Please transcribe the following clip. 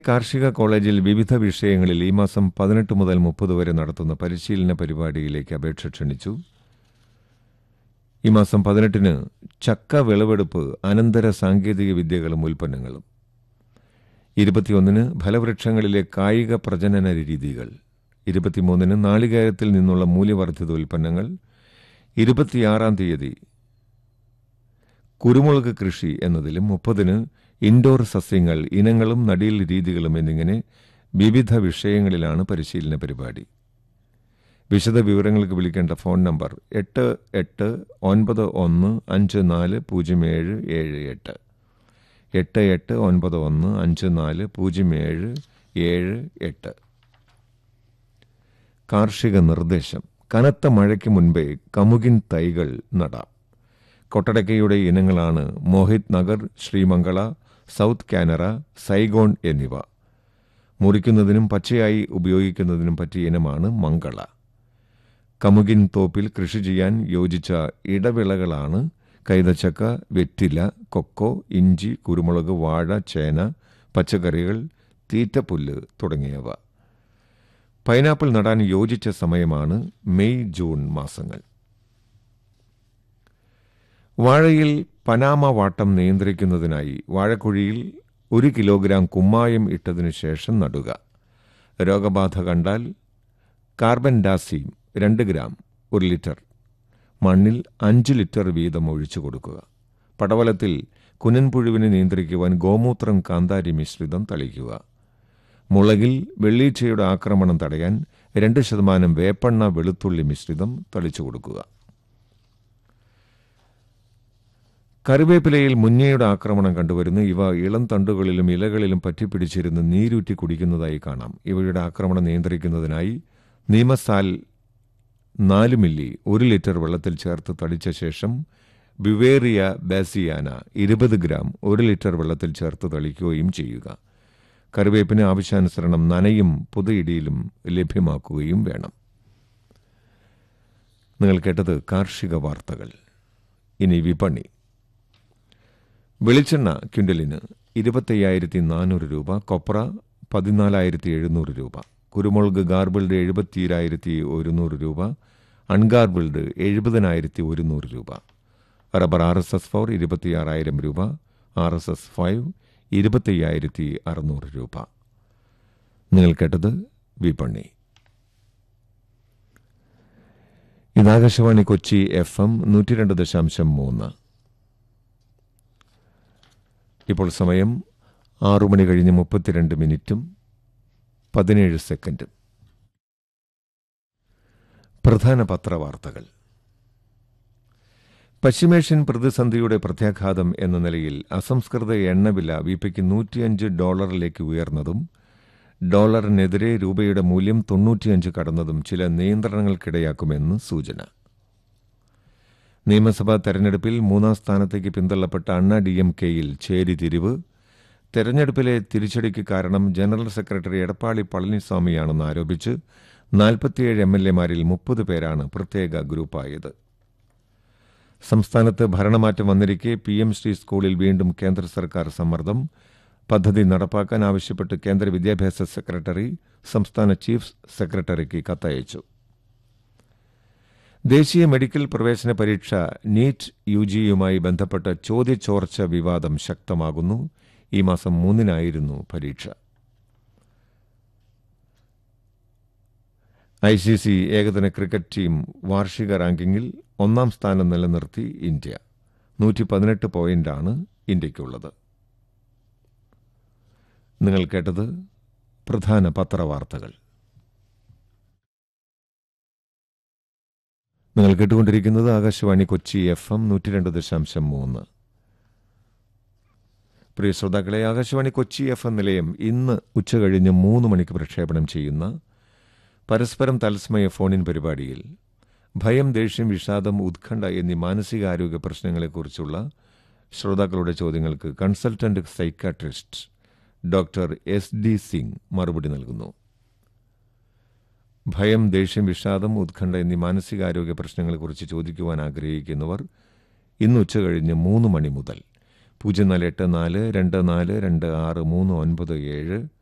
കാർഷിക കോളേജിൽ വിവിധ വിഷയങ്ങളിൽ ഈ മാസം പതിനെട്ട് മുതൽ മുപ്പത് വരെ നടത്തുന്ന പരിശീലന പരിപാടിയിലേക്ക് അപേക്ഷ ക്ഷണിച്ചു ഈ മാസം പതിനെട്ടിന് ചക്ക വിളവെടുപ്പ് അനന്തര സാങ്കേതിക വിദ്യകളും ഉൽപ്പന്നങ്ങളും ഇരുപത്തിയൊന്നിന് ഫലവൃക്ഷങ്ങളിലെ കായിക പ്രജനന രീതികൾ ഇരുപത്തിമൂന്നിന് നാളികേരത്തിൽ നിന്നുള്ള മൂല്യവർദ്ധിത ഉൽപ്പന്നങ്ങൾ ഇരുപത്തിയാറാം തീയതി കുരുമുളക് കൃഷി എന്നതിലും മുപ്പതിന് ഇൻഡോർ സസ്യങ്ങൾ ഇനങ്ങളും നടീൽ രീതികളും എന്നിങ്ങനെ വിവിധ വിഷയങ്ങളിലാണ് പരിശീലന പരിപാടി വിശദ വിവരങ്ങൾക്ക് വിളിക്കേണ്ട ഫോൺ നമ്പർ എട്ട് എട്ട് ഒൻപത് ഒന്ന് അഞ്ച് നാല് പൂജ്യം ഏഴ് ഏഴ് എട്ട് എട്ട് എട്ട് ഒൻപത് ഒന്ന് അഞ്ച് നാല് പൂജ്യം ഏഴ് ഏഴ് എട്ട് കാർഷിക നിർദ്ദേശം കനത്ത മഴയ്ക്ക് മുൻപേ കമുകിൻ തൈകൾ നടാം കൊട്ടടക്കയുടെ ഇനങ്ങളാണ് മോഹിത് നഗർ ശ്രീമംഗള സൗത്ത് കാനറ സൈഗോൺ എന്നിവ മുറിക്കുന്നതിനും പച്ചയായി ഉപയോഗിക്കുന്നതിനും പറ്റിയ ഇനമാണ് മംഗള കമുകിൻ തോപ്പിൽ കൃഷി ചെയ്യാൻ യോജിച്ച ഇടവിളകളാണ് കൈതച്ചക്ക വെറ്റില കൊക്കോ ഇഞ്ചി കുരുമുളക് വാഴ ചേന പച്ചക്കറികൾ തീറ്റപ്പുല്ല് തുടങ്ങിയവ പൈനാപ്പിൾ നടാൻ യോജിച്ച സമയമാണ് മെയ് ജൂൺ മാസങ്ങൾ വാഴയിൽ പനാമ വാട്ടം നിയന്ത്രിക്കുന്നതിനായി വാഴക്കുഴിയിൽ ഒരു കിലോഗ്രാം കുമ്മായം ഇട്ടതിനു ശേഷം നടുക രോഗബാധ കണ്ടാൽ കാർബൻ ഡാസീം രണ്ട് ഗ്രാം ഒരു ലിറ്റർ മണ്ണിൽ അഞ്ച് ലിറ്റർ വീതം ഒഴിച്ചു കൊടുക്കുക പടവലത്തിൽ കുനൻപുഴുവിനെ നിയന്ത്രിക്കുവാൻ ഗോമൂത്രം കാന്താരി മിശ്രിതം തളിക്കുക മുളകിൽ വെള്ളീച്ചയുടെ ആക്രമണം തടയാൻ രണ്ട് ശതമാനം വേപ്പെണ്ണ വെളുത്തുള്ളി മിശ്രിതം തളിച്ചു കൊടുക്കുക കറിവേപ്പിലയിൽ മുഞ്ഞയുടെ ആക്രമണം കണ്ടുവരുന്നു ഇവ ഇളം തണ്ടുകളിലും ഇലകളിലും പറ്റിപ്പിടിച്ചിരുന്ന് നീരൂറ്റി കുടിക്കുന്നതായി കാണാം ഇവയുടെ ആക്രമണം നിയന്ത്രിക്കുന്നതിനായി നീമസാൽ നാല് മില്ലി ഒരു ലിറ്റർ വെള്ളത്തിൽ ചേർത്ത് തളിച്ച ശേഷം ബിവേറിയ ബാസിയാന ഇരുപത് ഗ്രാം ഒരു ലിറ്റർ വെള്ളത്തിൽ ചേർത്ത് തളിക്കുകയും ചെയ്യുക കറിവേപ്പിന് ആവശ്യാനുസരണം നനയും പുതയിടിയിലും ലഭ്യമാക്കുകയും വേണം നിങ്ങൾ കേട്ടത് കാർഷിക വാർത്തകൾ ഇനി വിപണി വെളിച്ചെണ്ണ ക്വിൻ്റലിന് ഇരുപത്തയ്യായിരത്തി നാനൂറ് രൂപ കൊപ്ര പതിനാലായിരത്തി എഴുന്നൂറ് രൂപ കുരുമുളക് ഗാർബിൾഡ് എഴുപത്തിയേഴായിരത്തി ഒരുന്നൂറ് രൂപ അൺഗാർബിൾഡ് എഴുപതിനായിരത്തി ഒരുന്നൂറ് രൂപ rubber R S S four ഇരുപത്തിയാറായിരം രൂപ ആർ എസ് എസ് ഫൈവ് ഇരുപത്തയ്യായിരത്തി അറുന്നൂറ് രൂപ നിങ്ങൾ കേട്ടത് വിപണി ഇത് ആകാശവാണി കൊച്ചി എഫ് എം നൂറ്റി രണ്ട് ദശാംശം മൂന്ന് ഇപ്പോൾ സമയം ആറു മണി കഴിഞ്ഞ് മുപ്പത്തിരണ്ട് മിനിറ്റും പതിനേഴ് സെക്കൻഡും പ്രധാന പത്രവാർത്തകൾ പശ്ചിമേഷ്യൻ പ്രതിസന്ധിയുടെ പ്രത്യാഘാതം എന്ന നിലയിൽ അസംസ്കൃത എണ്ണവില വിപയ്ക്ക് നൂറ്റിയഞ്ച് ഡോളറിലേക്ക് ഉയർന്നതും ഡോളറിനെതിരെ രൂപയുടെ മൂല്യം തൊണ്ണൂറ്റിയഞ്ച് കടന്നതും ചില നിയന്ത്രണങ്ങൾക്കിടയാക്കുമെന്ന് സൂചന നിയമസഭാ തെരഞ്ഞെടുപ്പിൽ മൂന്നാം സ്ഥാനത്തേക്ക് പിന്തള്ളപ്പെട്ട അണ്ണ ഡി എം കെയിൽ ചേരിതിരിവ് തെരഞ്ഞെടുപ്പിലെ തിരിച്ചടിക്ക് കാരണം ജനറൽ സെക്രട്ടറി എടപ്പാളി പളനിസ്വാമിയാണെന്ന് ആരോപിച്ച് നാൽപ്പത്തിയേഴ് എം എൽ എമാരിൽ മുപ്പത് പേരാണ് പ്രത്യേക ഗ്രൂപ്പായത് സംസ്ഥാനത്ത് ഭരണമാറ്റം വന്നിരിക്കെ പി എം ശ്രീ സ്കൂളിൽ വീണ്ടും കേന്ദ്ര സർക്കാർ സമ്മർദ്ദം പദ്ധതി നടപ്പാക്കാൻ ആവശ്യപ്പെട്ട് കേന്ദ്ര വിദ്യാഭ്യാസ സെക്രട്ടറി സംസ്ഥാന ചീഫ് സെക്രട്ടറിക്ക് കത്തയച്ചു ദേശീയ മെഡിക്കൽ പ്രവേശന പരീക്ഷ നീറ്റ് യു ജിയുമായി ബന്ധപ്പെട്ട ചോദ്യചോർച്ച വിവാദം ശക്തമാകുന്നു ഈ മാസം മൂന്നിനായിരുന്നു പരീക്ഷ ഐ സി സി ഏകദിന ക്രിക്കറ്റ് ടീം വാർഷിക റാങ്കിങ്ങിൽ ഒന്നാം സ്ഥാനം നിലനിർത്തി ഇന്ത്യ നൂറ്റി പതിനെട്ട് പോയിന്റാണ് ഇന്ത്യയ്ക്കുള്ളത് നിങ്ങൾ കേട്ടത് പ്രധാന പത്രവാർത്തകൾ നിങ്ങൾ കേട്ടുകൊണ്ടിരിക്കുന്നത് ആകാശവാണി കൊച്ചി എഫ് എം നൂറ്റി രണ്ട് ദശാംശം മൂന്ന് പ്രിയ ശ്രോതാക്കളെ ആകാശവാണി കൊച്ചി എഫ് എം നിലയം ഇന്ന് ഉച്ചകഴിഞ്ഞ് മൂന്ന് മണിക്ക് പ്രക്ഷേപണം ചെയ്യുന്ന പരസ്പരം തത്സമയ ഫോണിൻ പരിപാടിയിൽ ഭയം ദേഷ്യം വിഷാദം ഉത്കണ്ഠ എന്നീ മാനസികാരോഗ്യ പ്രശ്നങ്ങളെക്കുറിച്ചുള്ള ശ്രോതാക്കളുടെ ചോദ്യങ്ങൾക്ക് consultant psychiatrist doctor S D Singh മറുപടി നൽകുന്നു ഭയം ദേഷ്യം വിഷാദം ഉത്കണ്ഠ എന്നീ മാനസികാരോഗ്യ പ്രശ്നങ്ങളെക്കുറിച്ച് ചോദിക്കുവാൻ ആഗ്രഹിക്കുന്നവർ ഇന്ന് ഉച്ചകഴിഞ്ഞ് മൂന്ന് മണി മുതൽ പൂജ്യം നാല് എട്ട് നാല് രണ്ട് നാല് രണ്ട് ആറ് മൂന്ന് ഒൻപത് ഏഴ്